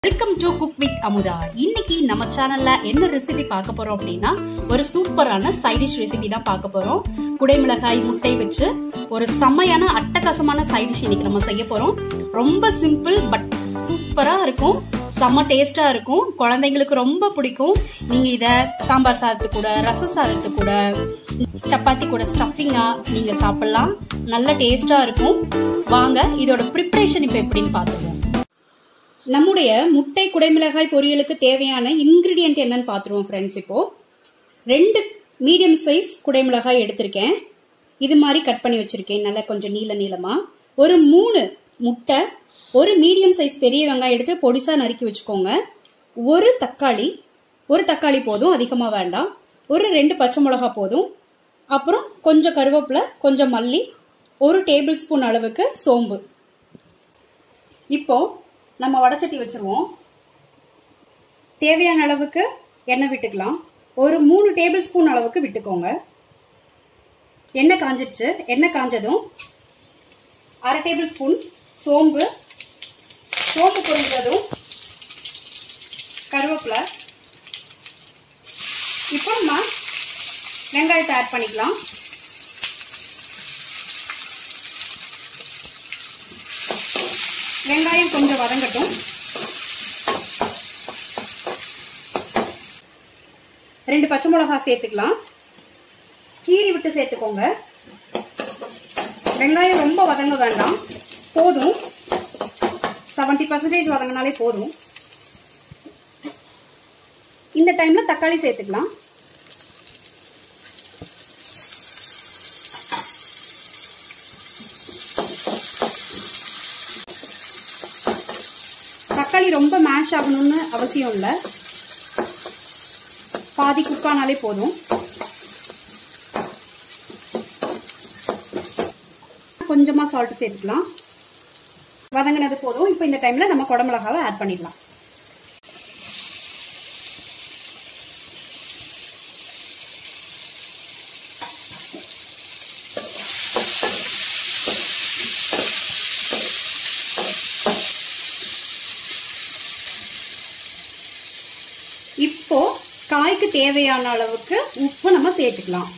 welcome to cook with Amudha இன்னைக்கு நம்ம சேனல்ல என்ன ரெசிபி பார்க்க போறோம் அப்படின்னா ஒரு சூப்பரான சைடிஷ் ரெசிபி தான் பார்க்க போறோம் குடைமிளகாய் முட்டை வச்சு ஒரு செம்மையான அட்டகாசமான சைடிஷ் இன்னைக்கு நம்ம செய்ய போறோம் ரொம்ப சிம்பிள் பட் சூப்பரா இருக்கும் செம்ம டேஸ்டா இருக்கும் குழந்தைங்களுக்கு ரொம்ப பிடிக்கும் நீங்க இத சாம்பார் சாதத்து கூட ரச சாதத்து கூட சப்பாத்தி கூட ஸ்டஃபிங்கா நீங்க சாப்பிடலாம் நல்ல டேஸ்டா இருக்கும் வாங்க இதோட ப்ரிப்பரேஷன் இப்போ எப்படின்னு பார்த்துருவோம் நம்முடைய முட்டை குடைமிளகாய் பொரியலுக்கு தேவையான இன்கிரீடியன்ட் என்னன்னு பார்த்துருவோம் ஃப்ரெண்ட்ஸ் இப்போ ரெண்டு மீடியம் சைஸ் குடைமிளகாய் எடுத்திருக்கேன் இது மாதிரி கட் பண்ணி வச்சிருக்கேன் நல்லா கொஞ்சம் நீள நீளமா ஒரு மூணு முட்டை ஒரு மீடியம் சைஸ் பெரிய வெங்காயம் எடுத்து பொடிசா நறுக்கி வச்சுக்கோங்க ஒரு தக்காளி ஒரு தக்காளி போதும் அதிகமா வேண்டாம் ஒரு ரெண்டு பச்சை மிளகா போதும் அப்புறம் கொஞ்சம் கருவேப்பிலை கொஞ்சம் மல்லி ஒரு டேபிள் ஸ்பூன் அளவுக்கு சோம்பு இப்போ நம்ம வடச்சட்டி வச்சிருவோம் தேவையான அளவுக்கு எண்ணெய் விட்டுக்கலாம் ஒரு மூணு டேபிள் ஸ்பூன் அளவுக்கு விட்டுக்கோங்க எண்ணெய் காஞ்சிருச்சு எண்ணெய் காஞ்சதும் அரை டேபிள் ஸ்பூன் சோம்பு சோம்பு பொரிஞ்சதும் கருவேப்பிலை இப்போ நம்ம வெங்காயத்தை ஆட் பண்ணிக்கலாம் வெங்காயம் கொஞ்சம் வதங்கட்டும் ரெண்டு பச்சை மிளகா சேர்த்துக்கலாம் கீரி விட்டு சேர்த்துக்கோங்க வெங்காயம் ரொம்ப வதங்க வேண்டாம் போதும் செவன்டி பர்சன்டேஜ் வதங்கினாலே போதும் இந்த டைம்ல தக்காளி சேர்த்துக்கலாம் தக்காளி ரொம்ப மேஷ் ஆகணும்னு அவசியம் இல்லை பாதி குக்கானாலே போதும் கொஞ்சமா சால்ட் சேர்த்துக்கலாம் வதங்கினது போதும் இப்போ இந்த டைம்ல நம்ம குடமிளகாவை ஆட் பண்ணிடலாம் இப்போ காய்க்கு தேவையான அளவுக்கு உப்பு நம்ம சேர்த்துக்கலாம்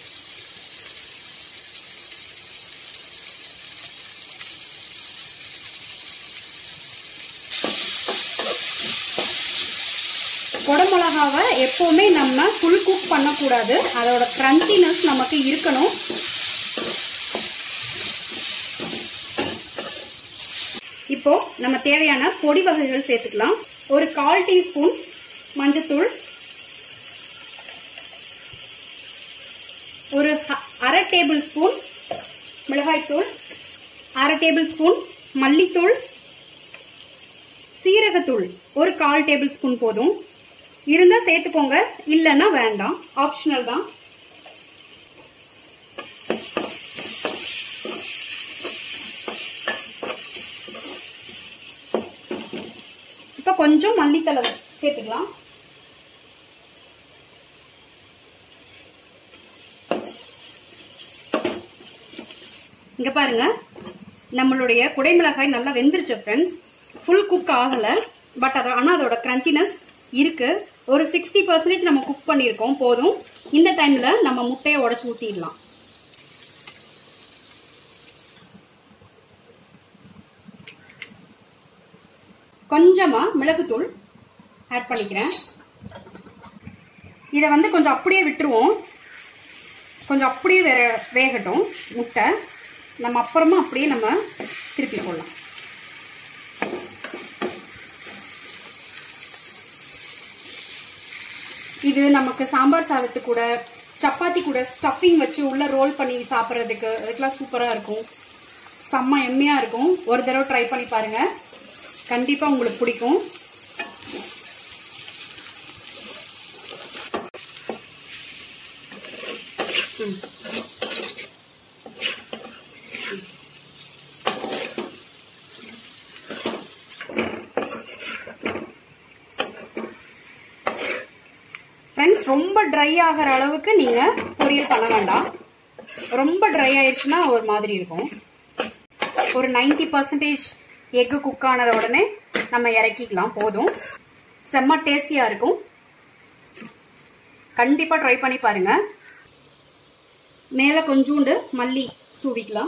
குடமிளகாவை எப்பவுமே நம்ம ஃபுல் குக் பண்ணக்கூடாது அதோட கிரன்ச்சினஸ் நமக்கு இருக்கணும் இப்போ நம்ம தேவையான பொடி வகைகள் சேர்த்துக்கலாம் ஒரு கால் டீஸ்பூன் மஞ்சத்தூள் ஒரு அரை டேபிள் ஸ்பூன் மிளகாய்த்தூள் அரை டேபிள் ஸ்பூன் மல்லித்தூள் சீரகத்தூள் ஒரு கால் டேபிள் ஸ்பூன் போதும் இருந்தா சேர்த்துக்கோங்க இல்லைன்னா வேண்டாம் ஆப்ஷனல் தான் இப்ப கொஞ்சம் மல்லித்தலை சேர்த்துக்கலாம் இங்க பாருங்க நம்மளுடைய குடைமிளகாய் நல்லா வெந்துருச்சு ஃப்ரெண்ட்ஸ் ஃபுல் குக் ஆகல பட் அது ஆனால் அதோட கிரன்ச்சினஸ் இருக்கு ஒரு சிக்ஸ்டி பர்சன்டேஜ் நம்ம குக் பண்ணியிருக்கோம் போதும் இந்த டைம்ல நம்ம முட்டையை உடச்சு ஊத்திடலாம் கொஞ்சமா மிளகுத்தூள் ஆட் பண்ணிக்கிறேன் இதை வந்து கொஞ்சம் அப்படியே விட்டுருவோம் கொஞ்சம் அப்படியே வேற வேகட்டும் முட்டை நம்ம அப்புறமா அப்படியே நம்ம திருப்பி போடலாம் இது நமக்கு சாம்பார் சாதத்து கூட சப்பாத்தி கூட ஸ்டஃபிங் வச்சு உள்ள ரோல் பண்ணி சாப்பிட்றதுக்கு அதுக்கெல்லாம் சூப்பராக இருக்கும் செம்ம எம்மையாக இருக்கும் ஒரு தடவை ட்ரை பண்ணி பாருங்க கண்டிப்பாக உங்களுக்கு பிடிக்கும் ம் ஃப்ரெண்ட்ஸ் ரொம்ப ட்ரை ஆகிற அளவுக்கு நீங்க பொரியல் பண்ண வேண்டாம் ரொம்ப ட்ரை ஆயிடுச்சுன்னா ஒரு மாதிரி இருக்கும் ஒரு நைன்டி பர்சன்டேஜ் எக்கு குக் ஆனத உடனே நம்ம இறக்கிக்கலாம் போதும் செம்ம டேஸ்டியா இருக்கும் கண்டிப்பா ட்ரை பண்ணி பாருங்க மேல கொஞ்சோண்டு மல்லி தூவிக்கலாம்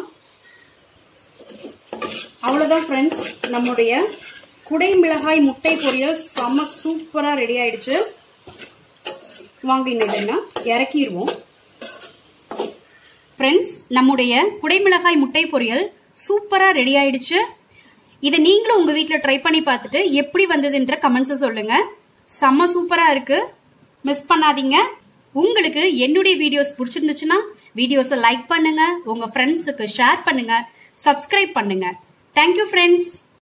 அவ்வளவுதான் ஃப்ரெண்ட்ஸ் நம்முடைய குடை மிளகாய் முட்டை பொரியல் செம்ம சூப்பரா ரெடி ஆயிடுச்சு வாங்க இன்னைக்கு இறக்கிடுவோம் ஃப்ரெண்ட்ஸ் நம்முடைய குடைமிளகாய் முட்டை பொரியல் சூப்பரா ரெடி ஆயிடுச்சு இதை நீங்களும் உங்க வீட்ல ட்ரை பண்ணி பார்த்துட்டு எப்படி வந்ததுன்ற கமெண்ட்ஸ் சொல்லுங்க செம்ம சூப்பரா இருக்கு மிஸ் பண்ணாதீங்க உங்களுக்கு என்னுடைய வீடியோஸ் பிடிச்சிருந்துச்சுன்னா வீடியோஸை லைக் பண்ணுங்க உங்க ஃப்ரெண்ட்ஸுக்கு ஷேர் பண்ணுங்க சப்ஸ்கிரைப் பண்ணுங்க தேங்க்யூ ஃப்ரெண்ட்ஸ்